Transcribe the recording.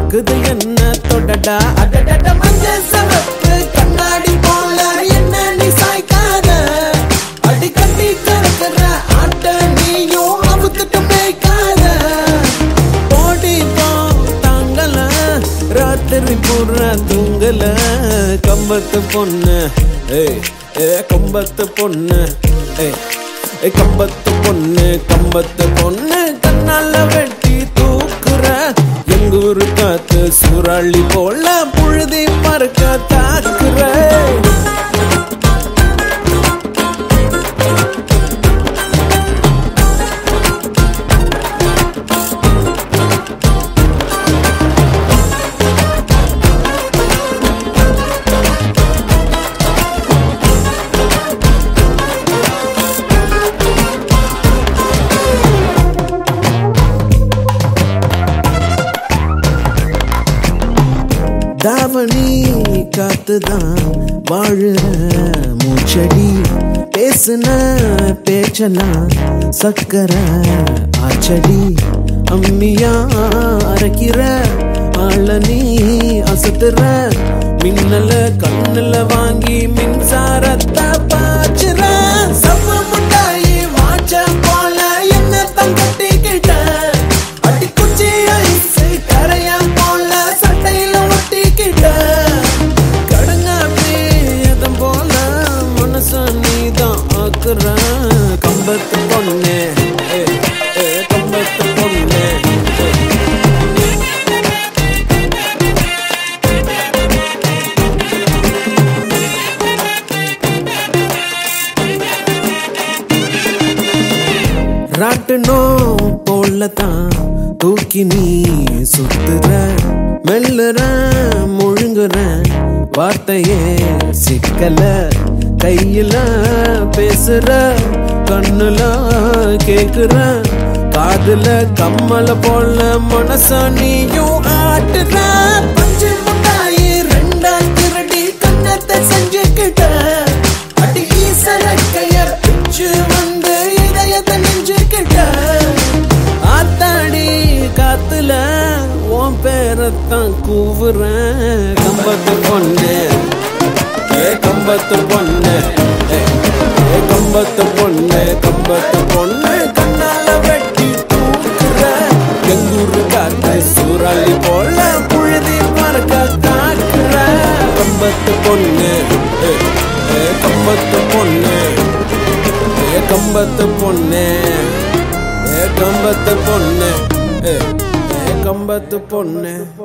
தாக்குது என்ன தொடடா அடடட மஞ்ச சவப்பு கண்ணாடி போல என்ன நீ சாய்க்காத அடி கட்டி கறக்குற ஆட்ட நீயும் அவுத்துட்டு மேய்க்காத ஓடி போ தாங்கல ராத்திரி பூரா தூங்கல கம்பத்து பொண்ணு ஏய் ஏ கம்பத்து பொண்ணு ஏய் ஏ கம்பத்து பொண்ணு கம்பத்து பொண்ணு கண்ணால வெட்டி தூக்குற எங்கூரு காத்து சூறாளி போல புழுதி மறுக்க தாக்குற தாவணி காத்துதான் வாழுற மூச்சடி பேசுன பேச்செல்லாம் சக்கர ஆச்சடி அம்மியா அரைக்கிற ஆள நீ அசத்துற மின்னல கண்ணுல வாங்கி மின்சாரத்தை பாச்சுற சம்ம முட்டாயி வாச்ச போல என்ன தங்கட்டிக்கிட்ட அடி குச்சி ஐஸ் கரையா போல சட்டையில ஒட்டிக்கிட்ட கடங்காப்பி எதம் போல மனச நீதான் ஆக்குற கம்பத்து பொண்ணு ஏ, ஏ, கம்பத்து பொண்ணு ஏ. ராட்டுனோ போலதான் தூக்கி நீ சுத்துற மெல்லுற முழுங்குற வார்த்தையே சிக்கல கையில பேசுற கண்ணுல கேக்குற காதுல கம்மல போல மனச நீயும் ஆட்டுற பஞ்சு முட்டாயி ரெண்டா திருடி கண்ணத்தை செஞ்சுக்கிட்ட அடி ஈசரக்கைய பிச்சு வந்து இதயத்தை நெஞ்சுக்கிட்ட ஆத்தாடி காத்துல உன் பேரத்தான் கூவுறேன் கம்பத்து பொண்ணு ஏ கம்பத்து பொண்ணு ஏ, ஏ கம்பத்து பொண்ணு கம்பத்து பொண்ணு கண்ணால வெட்டி தூக்குற எங்கூரு காத்து சூறாளி போல புழுதி மறக்க தாக்குற கம்பத்து பொண்ணு ஏ, ஏ கம்பத்து பொண்ணு ஏ கம்பத்து பொண்ணு ஏ கம்பத்து பொண்ணு ஏ, ஏ கம்பத்து பொண்ணு